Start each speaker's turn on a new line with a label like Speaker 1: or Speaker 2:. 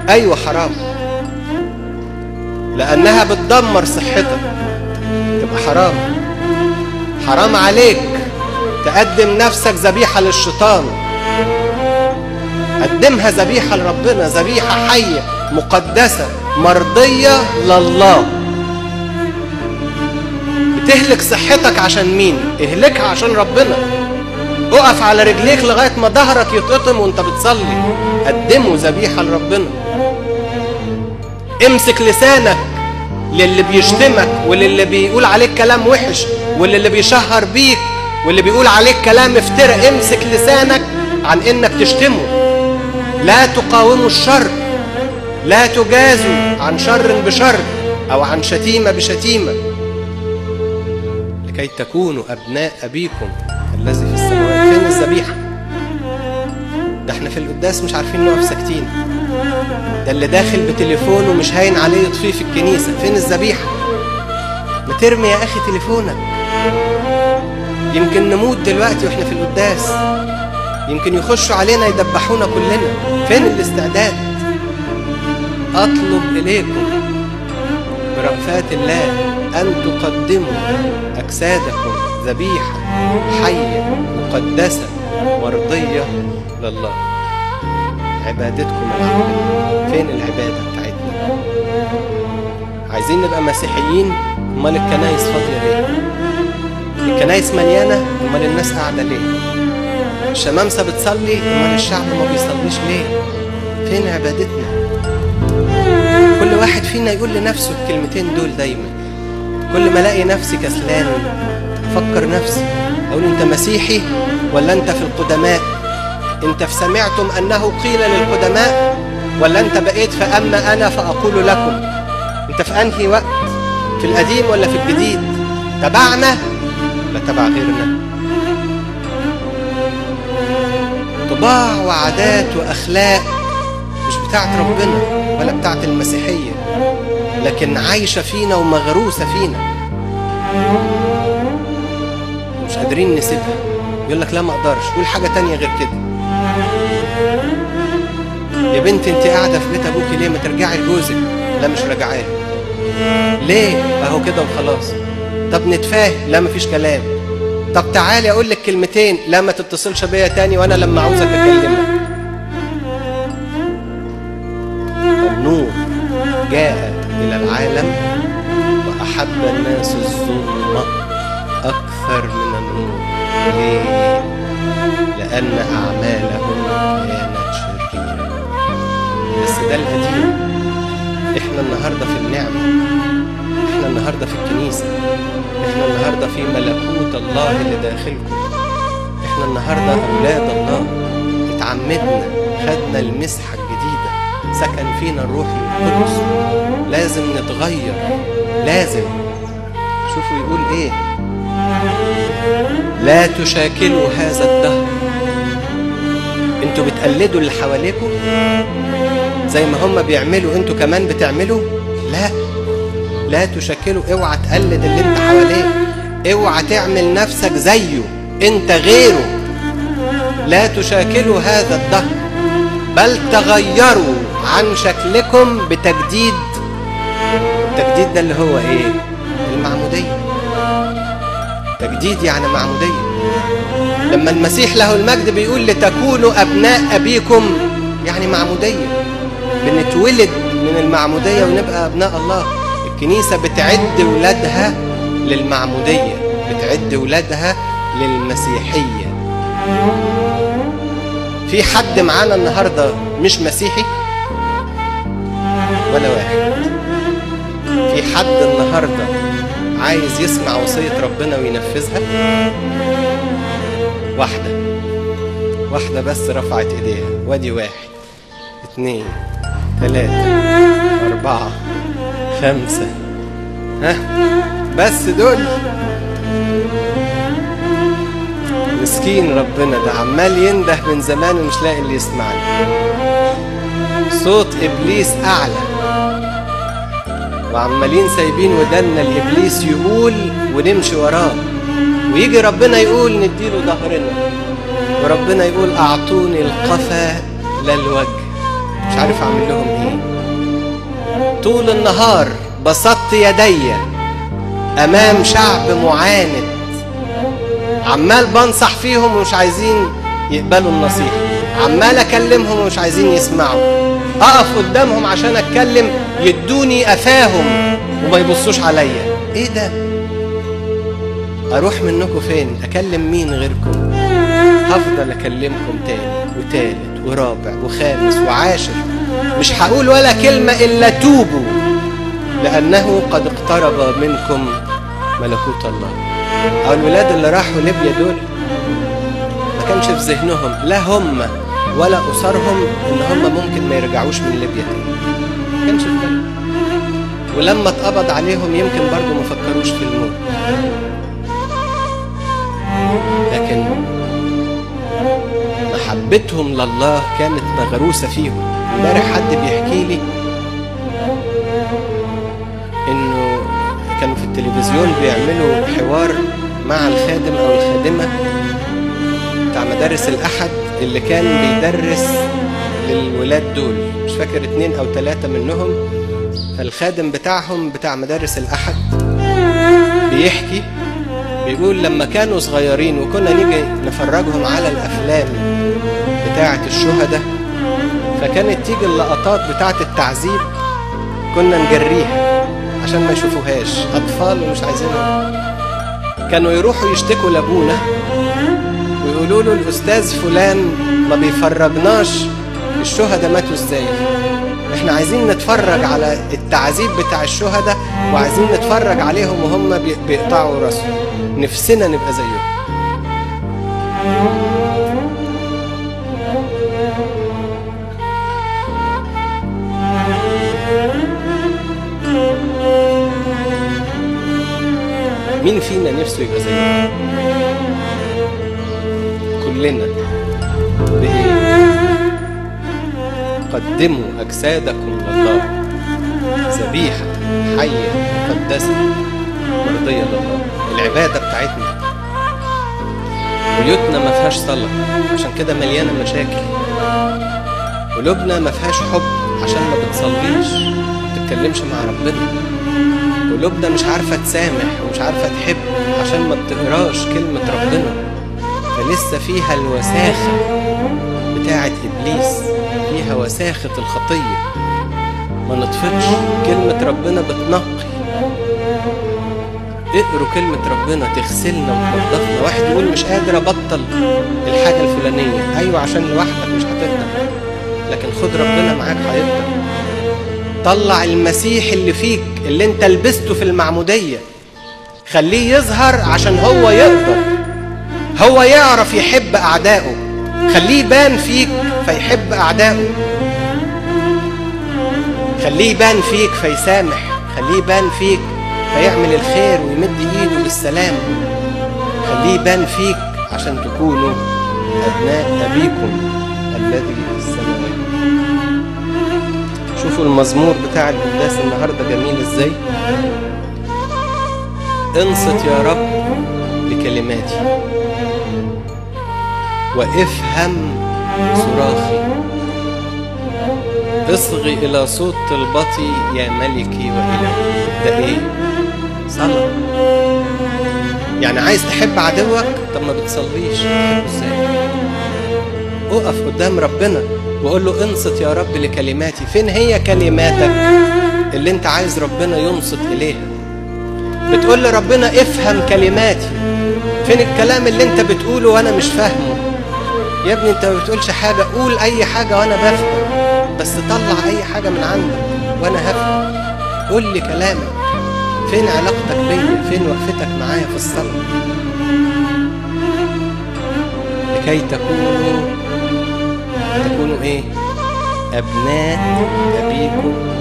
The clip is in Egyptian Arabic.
Speaker 1: ايوه حرام لانها بتدمر صحتك تبقى حرام حرام عليك تقدم نفسك ذبيحة للشيطان قدمها ذبيحة لربنا ذبيحة حية مقدسة مرضية لله بتهلك صحتك عشان مين؟ اهلكها عشان ربنا اقف على رجليك لغاية ما ظهرك يتقطم وانت بتصلي قدمه ذبيحة لربنا امسك لسانك للي بيشتمك وللي بيقول عليك كلام وحش وللي بيشهر بيك واللي بيقول عليك كلام افترى امسك لسانك عن انك تشتمه لا تقاوموا الشر لا تجازوا عن شر بشر او عن شتيمه بشتيمه لكي تكونوا ابناء ابيكم الذي في السماوات فين الذبيحه ده احنا في القداس مش عارفين نقف ساكتين ده اللي داخل بتليفونه مش هاين عليه يطفيه في الكنيسه فين الذبيحه ما ترمي يا اخي تليفونك يمكن نموت دلوقتي واحنا في القداس يمكن يخشوا علينا يدبحونا كلنا فين الاستعداد اطلب اليكم برأفات الله ان تقدموا اجسادكم ذبيحه حيه مقدسه مرضيه لله عبادتكم العمليه فين العباده بتاعتنا عايزين نبقى مسيحيين امال الكنايس فاضيه ليه الكنايس مليانه امال الناس قاعده ليه الشمامسه بتصلي امال الشعب ما بيصليش ليه فين عبادتنا كل واحد فينا يقول لنفسه الكلمتين دول دايما كل ما الاقي نفسي كسلان افكر نفسي اقول انت مسيحي ولا انت في القدماء انت في سمعتم انه قيل للقدماء ولا انت بقيت فاما انا فاقول لكم انت في انهي وقت في القديم ولا في الجديد تبعنا ولا تبع غيرنا طباع وعادات واخلاق مش بتاعت ربنا ولا بتاعت المسيحيه لكن عايشه فينا ومغروسه فينا مش قادرين نسيبها يقول لك لا ما اقدرش قول حاجه تانية غير كده يا بنت انت قاعده في بيت ابوكي ليه ما ترجعي لجوزك لا مش راجعاه ليه اهو كده وخلاص طب نتفاهم لا مفيش كلام طب تعالي اقول لك كلمتين لا ما تتصلش بيا تاني وانا لما عاوزك اكلمك النور جاء الى العالم واحب الناس الظلم اكثر من النور ليه لان اعمالهم كانت شريره بس ده القديم احنا النهارده في النعمه احنا النهارده في الكنيسه احنا النهارده في ملكوت الله اللي داخلكم احنا النهارده اولاد الله اتعمدنا خدنا المسحه الجديده سكن فينا الروح القدس لازم نتغير لازم شوفوا يقول ايه لا تشاكلوا هذا الدهر انتوا بتقلدوا اللي حواليكم زي ما هم بيعملوا انتوا كمان بتعملوا لا لا تشكلوا اوعى تقلد اللي انت حواليه اوعى تعمل نفسك زيه انت غيره لا تشاكلوا هذا الدهر بل تغيروا عن شكلكم بتجديد التجديد ده اللي هو ايه المعمودية تجديد يعني معمودية لما المسيح له المجد بيقول لتكونوا أبناء أبيكم يعني معمودية بنتولد من المعمودية ونبقى أبناء الله الكنيسة بتعد ولادها للمعمودية بتعد ولادها للمسيحية في حد معانا النهاردة مش مسيحي ولا واحد في حد النهاردة عايز يسمع وصية ربنا وينفذها واحدة واحدة بس رفعت ايديها وادي واحد اتنين تلاتة أربعة خمسة ها بس دول مسكين ربنا ده عمال ينده من زمان ومش لاقي اللي يسمعني صوت إبليس أعلى وعمالين سايبين ودنا لإبليس يقول ونمشي وراه ويجي ربنا يقول نديله ظهرنا وربنا يقول أعطوني القفا لا الوجه مش عارف اعمل لهم ايه طول النهار بسطت يدي امام شعب معاند عمال بنصح فيهم ومش عايزين يقبلوا النصيحه عمال اكلمهم ومش عايزين يسمعوا اقف قدامهم عشان اتكلم يدوني قفاهم وما يبصوش عليا ايه ده اروح منكم فين اكلم مين غيركم هفضل اكلمكم تاني وتالت ورابع وخامس وعاشر مش هقول ولا كلمة إلا توبوا لأنه قد اقترب منكم ملكوت الله أو الولاد اللي راحوا ليبيا دول ما كانش في ذهنهم لا هم ولا أسرهم إن هم ممكن ما يرجعوش من ليبيا تاني ما كانش في بالهم ولما اتقبض عليهم يمكن برضو ما فكروش في الموت لكن محبتهم لله كانت مغروسة فيهم امبارح حد بيحكي لي انه كانوا في التلفزيون بيعملوا حوار مع الخادم او الخادمة بتاع مدارس الأحد اللي كان بيدرس للولاد دول مش فاكر اتنين أو تلاتة منهم فالخادم بتاعهم بتاع مدارس الأحد بيحكي بيقول لما كانوا صغيرين وكنا نيجي نفرجهم على الأفلام بتاعة الشهداء فكانت تيجي اللقطات بتاعة التعذيب كنا نجريها عشان ما يشوفوهاش أطفال ومش عايزينهم كانوا يروحوا يشتكوا لأبونا ويقولوا له الأستاذ فلان ما بيفرجناش الشهداء ماتوا ازاي احنا عايزين نتفرج على التعذيب بتاع الشهداء وعايزين نتفرج عليهم وهم بي- بيقطعوا راسهم نفسنا نبقى زيهم مين فينا نفسه يبقى زيهم كلنا بإيه؟ قدموا أجسادكم لله ذبيحة حية مقدسة مرضية لله العبادة بتاعتنا بيوتنا ما فيهاش صلاة عشان كده مليانة مشاكل قلوبنا ما فيهاش حب عشان ما بتصليش ما بتتكلمش مع ربنا قلوبنا مش عارفة تسامح ومش عارفة تحب عشان ما بتقراش كلمة ربنا فلسه فيها الوساخة بتاعة إبليس فيها وساخة الخطية ما نطفتش كلمة ربنا بتنقي اقروا كلمة ربنا تغسلنا وتنضفنا واحد يقول مش قادر أبطل الحاجة الفلانية أيوة عشان لوحدك مش هتقدر لكن خد ربنا معاك هيقدر طلع المسيح اللي فيك اللي انت لبسته في المعمودية خليه يظهر عشان هو يقدر هو يعرف يحب أعدائه خليه يبان فيك فيحب أعدائه خليه يبان فيك فيسامح خليه يبان فيك فيعمل الخير ويمد ايده بالسلام خليه يبان فيك عشان تكونوا أبناء أبيكم الذي في السماوات شوفوا المزمور بتاع القداس النهارده جميل ازاي انصت يا رب لكلماتي وافهم صراخي اصغي الى صوت طلبتي يا ملكي والهي ده ايه صلاه يعني عايز تحب عدوك طب ما بتصليش تحبه ازاي اقف قدام ربنا وقول له انصت يا رب لكلماتي فين هي كلماتك اللي انت عايز ربنا ينصت اليها بتقول لربنا افهم كلماتي فين الكلام اللي انت بتقوله وانا مش فاهمه يا ابني انت ما بتقولش حاجه قول اي حاجه وانا بفهم بس طلع اي حاجه من عندك وانا هفهم قول لي كلامك فين علاقتك بيا فين وقفتك معايا في الصلاه لكي تكونوا تكونوا ايه ابناء ابيكم